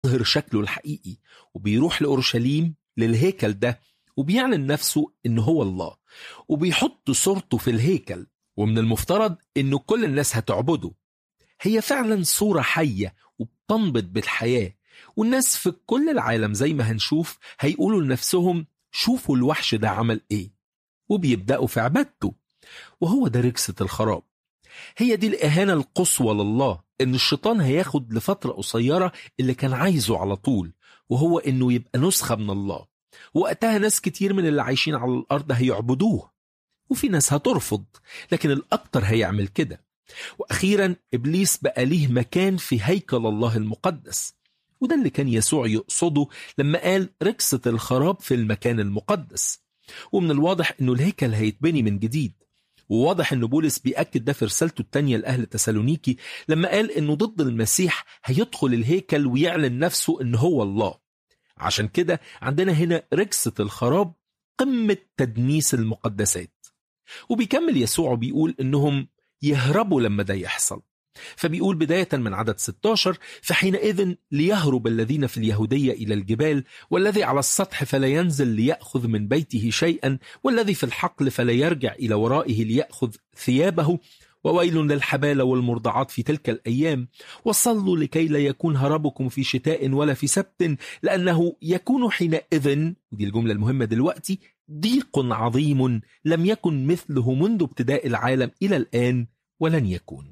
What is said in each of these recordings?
بيظهر شكله الحقيقي وبيروح لأورشليم للهيكل ده وبيعلن نفسه إن هو الله وبيحط صورته في الهيكل ومن المفترض إنه كل الناس هتعبده هي فعلا صورة حية وبتنبض بالحياة والناس في كل العالم زي ما هنشوف هيقولوا لنفسهم شوفوا الوحش ده عمل ايه وبيبدأوا في عبادته وهو ده ركسة الخراب هي دي الإهانة القصوى لله إن الشيطان هياخد لفترة قصيرة اللي كان عايزه على طول وهو إنه يبقى نسخة من الله وقتها ناس كتير من اللي عايشين على الأرض هيعبدوه وفي ناس هترفض لكن الأكتر هيعمل كده وأخيرا إبليس بقى ليه مكان في هيكل الله المقدس وده اللي كان يسوع يقصده لما قال ركسة الخراب في المكان المقدس ومن الواضح أنه الهيكل هيتبني من جديد وواضح أن بولس بيأكد ده في رسالته الثانية لأهل تسالونيكي لما قال أنه ضد المسيح هيدخل الهيكل ويعلن نفسه أن هو الله عشان كده عندنا هنا ركسة الخراب قمة تدنيس المقدسات وبيكمل يسوع بيقول أنهم يهربوا لما ده يحصل فبيقول بداية من عدد 16 فحينئذ ليهرب الذين في اليهودية إلى الجبال والذي على السطح فلا ينزل ليأخذ من بيته شيئا والذي في الحقل فلا يرجع إلى ورائه ليأخذ ثيابه وويل للحبال والمرضعات في تلك الأيام وصلوا لكي لا يكون هربكم في شتاء ولا في سبت لأنه يكون حينئذ ودي الجملة المهمة دلوقتي ضيق عظيم لم يكن مثله منذ ابتداء العالم إلى الآن ولن يكون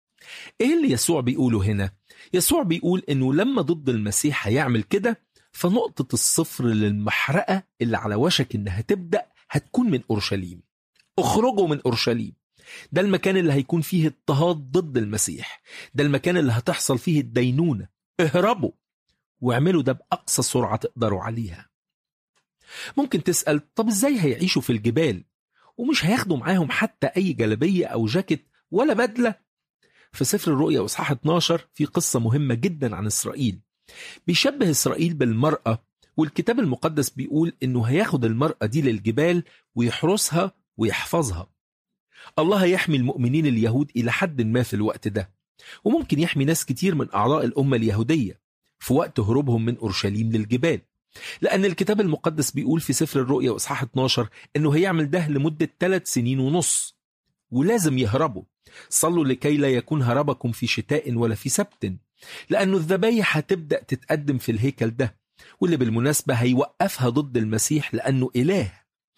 ايه اللي يسوع بيقوله هنا يسوع بيقول انه لما ضد المسيح هيعمل كده فنقطة الصفر للمحرقة اللي على وشك انها تبدأ هتكون من اورشليم اخرجوا من اورشليم ده المكان اللي هيكون فيه اضطهاد ضد المسيح ده المكان اللي هتحصل فيه الدينونة اهربوا واعملوا ده بأقصى سرعة تقدروا عليها ممكن تسأل طب ازاي هيعيشوا في الجبال ومش هياخدوا معاهم حتى أي جلبية أو جاكيت ولا بدلة في سفر الرؤيا واصحاح 12 في قصة مهمة جدا عن إسرائيل بيشبه إسرائيل بالمرأة والكتاب المقدس بيقول إنه هياخد المرأة دي للجبال ويحرسها ويحفظها الله هيحمي المؤمنين اليهود إلى حد ما في الوقت ده وممكن يحمي ناس كتير من أعضاء الأمة اليهودية في وقت هروبهم من أورشليم للجبال لأن الكتاب المقدس بيقول في سفر الرؤيا وإصحاح 12 إنه هيعمل ده لمدة ثلاث سنين ونص ولازم يهربوا صلوا لكي لا يكون هربكم في شتاء ولا في سبت لأنه الذبايح هتبدأ تتقدم في الهيكل ده واللي بالمناسبة هيوقفها ضد المسيح لأنه إله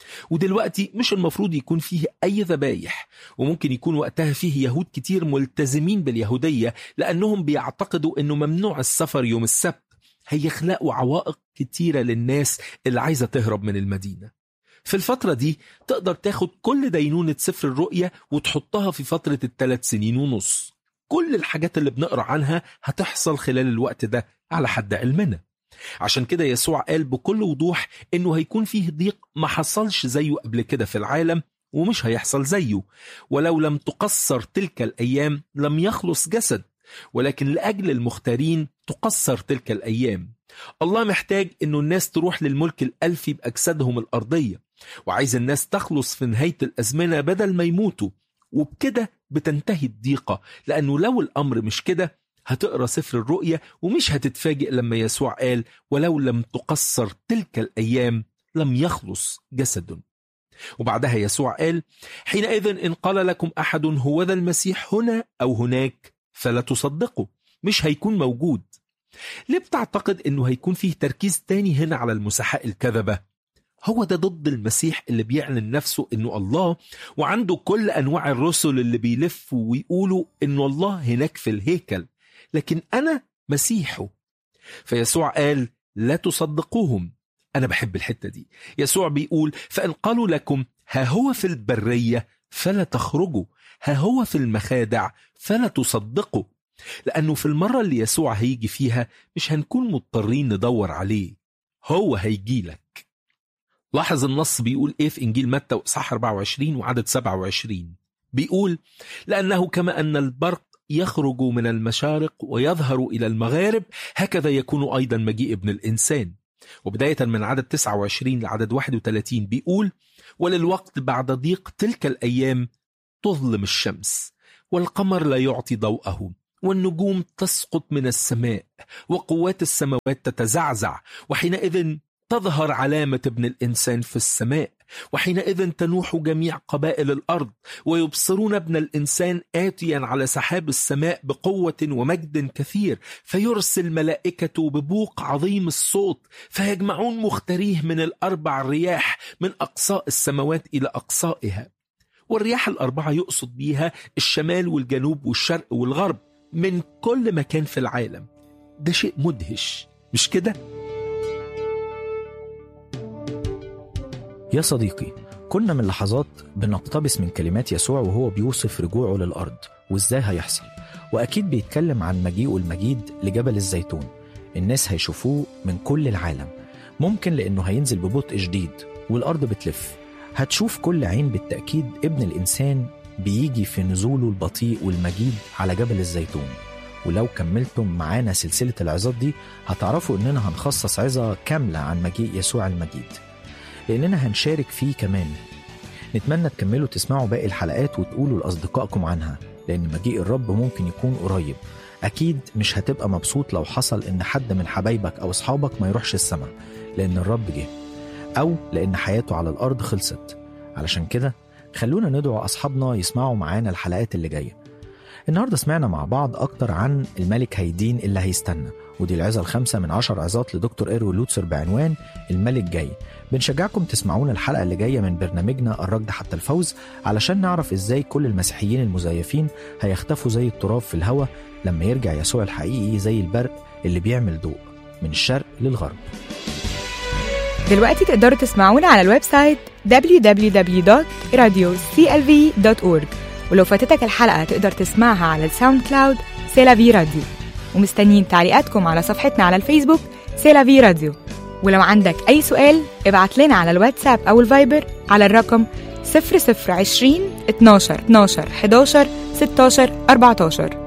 ودلوقتي مش المفروض يكون فيه أي ذبايح وممكن يكون وقتها فيه يهود كتير ملتزمين باليهودية لأنهم بيعتقدوا أنه ممنوع السفر يوم السبت هيخلقوا عوائق كتيرة للناس اللي عايزة تهرب من المدينة في الفترة دي تقدر تاخد كل دينونة سفر الرؤية وتحطها في فترة الثلاث سنين ونص كل الحاجات اللي بنقرأ عنها هتحصل خلال الوقت ده على حد علمنا عشان كده يسوع قال بكل وضوح انه هيكون فيه ضيق ما حصلش زيه قبل كده في العالم ومش هيحصل زيه ولو لم تقصر تلك الايام لم يخلص جسد ولكن لاجل المختارين تقصر تلك الايام الله محتاج انه الناس تروح للملك الالفي باجسادهم الارضيه وعايز الناس تخلص في نهايه الازمنه بدل ما يموتوا وبكده بتنتهي الضيقه لانه لو الامر مش كده هتقرا سفر الرؤيا ومش هتتفاجئ لما يسوع قال ولو لم تقصر تلك الايام لم يخلص جسد وبعدها يسوع قال حينئذ ان قال لكم احد هو ذا المسيح هنا او هناك فلا تصدقوا مش هيكون موجود ليه بتعتقد انه هيكون فيه تركيز تاني هنا على المسحاء الكذبة هو ده ضد المسيح اللي بيعلن نفسه انه الله وعنده كل انواع الرسل اللي بيلفوا ويقولوا انه الله هناك في الهيكل لكن انا مسيحه فيسوع قال لا تصدقوهم انا بحب الحتة دي يسوع بيقول فان قالوا لكم ها هو في البرية فلا تخرجوا ها هو في المخادع فلا تصدقوا لأنه في المرة اللي يسوع هيجي فيها مش هنكون مضطرين ندور عليه هو هيجي لك لاحظ النص بيقول ايه في انجيل متى واصحاح 24 وعدد 27 بيقول لانه كما ان البرق يخرج من المشارق ويظهر الى المغارب هكذا يكون ايضا مجيء ابن الانسان وبدايه من عدد 29 لعدد 31 بيقول وللوقت بعد ضيق تلك الايام تظلم الشمس والقمر لا يعطي ضوءه والنجوم تسقط من السماء وقوات السماوات تتزعزع وحينئذ تظهر علامة ابن الإنسان في السماء وحينئذ تنوح جميع قبائل الأرض ويبصرون ابن الإنسان آتيا على سحاب السماء بقوة ومجد كثير فيرسل ملائكة ببوق عظيم الصوت فيجمعون مختاريه من الأربع رياح من أقصاء السماوات إلى أقصائها والرياح الأربعة يقصد بيها الشمال والجنوب والشرق والغرب من كل مكان في العالم ده شيء مدهش مش كده؟ يا صديقي كنا من لحظات بنقتبس من كلمات يسوع وهو بيوصف رجوعه للأرض وإزاي هيحصل وأكيد بيتكلم عن مجيئه المجيد لجبل الزيتون الناس هيشوفوه من كل العالم ممكن لأنه هينزل ببطء شديد والأرض بتلف هتشوف كل عين بالتأكيد ابن الإنسان بيجي في نزوله البطيء والمجيد على جبل الزيتون ولو كملتم معانا سلسلة العظات دي هتعرفوا إننا هنخصص عظة كاملة عن مجيء يسوع المجيد لأننا هنشارك فيه كمان نتمنى تكملوا تسمعوا باقي الحلقات وتقولوا لأصدقائكم عنها لأن مجيء الرب ممكن يكون قريب أكيد مش هتبقى مبسوط لو حصل إن حد من حبايبك أو أصحابك ما يروحش السماء لأن الرب جه أو لأن حياته على الأرض خلصت علشان كده خلونا ندعو أصحابنا يسمعوا معانا الحلقات اللي جاية النهاردة سمعنا مع بعض أكتر عن الملك هيدين اللي هيستنى ودي العظة الخامسة من عشر عظات لدكتور إيرو لوتسر بعنوان الملك جاي بنشجعكم تسمعونا الحلقة اللي جاية من برنامجنا الركض حتى الفوز علشان نعرف إزاي كل المسيحيين المزيفين هيختفوا زي التراب في الهواء لما يرجع يسوع الحقيقي زي البرق اللي بيعمل ضوء من الشرق للغرب دلوقتي تقدروا تسمعونا على الويب سايت www.radioclv.org ولو فاتتك الحلقة تقدر تسمعها على الساوند كلاود سيلافي راديو ومستنيين تعليقاتكم على صفحتنا على الفيسبوك سيلافي راديو ولو عندك أي سؤال ابعت لنا على الواتساب أو الفايبر على الرقم 0020 12 12 11 16 14